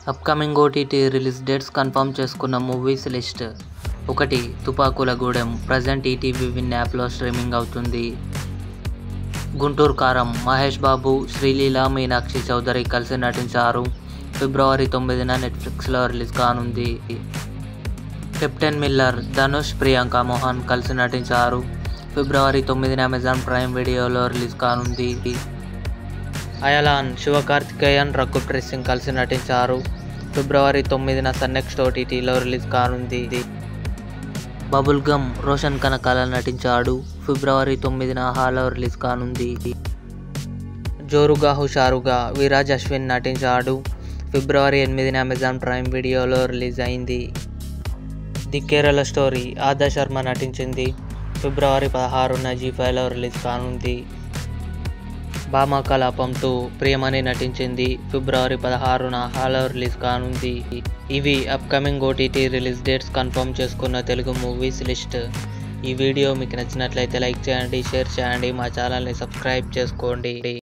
upcoming OTT release dates confirm చేసుకున్న movies list ఒకటి Tupakula Gudem present ETV win యాప్లో streaming అవుతుంది గుంటూరు కారం మహేష్ బాబు శ్రీలీల మీనాక్షి చౌదరి కలిసి నటించారు ఫిబ్రవరి తొమ్మిదిన నెట్ఫ్లిక్స్లో రిలీజ్ కానుంది కెప్టెన్ మిల్లర్ ధనుష్ ప్రియాంక మోహన్ కలిసి నటించారు ఫిబ్రవరి తొమ్మిదిన అమెజాన్ ప్రైమ్ వీడియోలో రిలీజ్ కానుంది అయలాన్ శివకార్తికేయన్ రఘుప్రీత్ సింగ్ కలిసి నటించారు ఫిబ్రవరి తొమ్మిదిన సన్ నెక్స్ట్ ఓటీటీలో రిలీజ్ కానుంది బబుల్ గమ్ రోషన్ కనకాల నటించాడు ఫిబ్రవరి తొమ్మిదిన హాలో రిలీజ్ కానుంది జోరుగా హుషారుగా విరాజ్ అశ్విన్ నటించాడు ఫిబ్రవరి ఎనిమిదిన అమెజాన్ ప్రైమ్ వీడియోలో రిలీజ్ అయింది ది కేరళ స్టోరీ ఆదా శర్మ నటించింది ఫిబ్రవరి పదహారున జీ ఫైవ్లో రిలీజ్ కానుంది భామా కలాపం టూ ప్రియమణి నటించింది ఫిబ్రవరి పదహారున హాలో రిలీజ్ కానుంది ఇవి upcoming OTT release dates confirm చేసుకున్న తెలుగు మూవీస్ లిస్ట్ ఈ వీడియో మీకు నచ్చినట్లయితే లైక్ చేయండి షేర్ చేయండి మా ఛానల్ని సబ్స్క్రైబ్ చేసుకోండి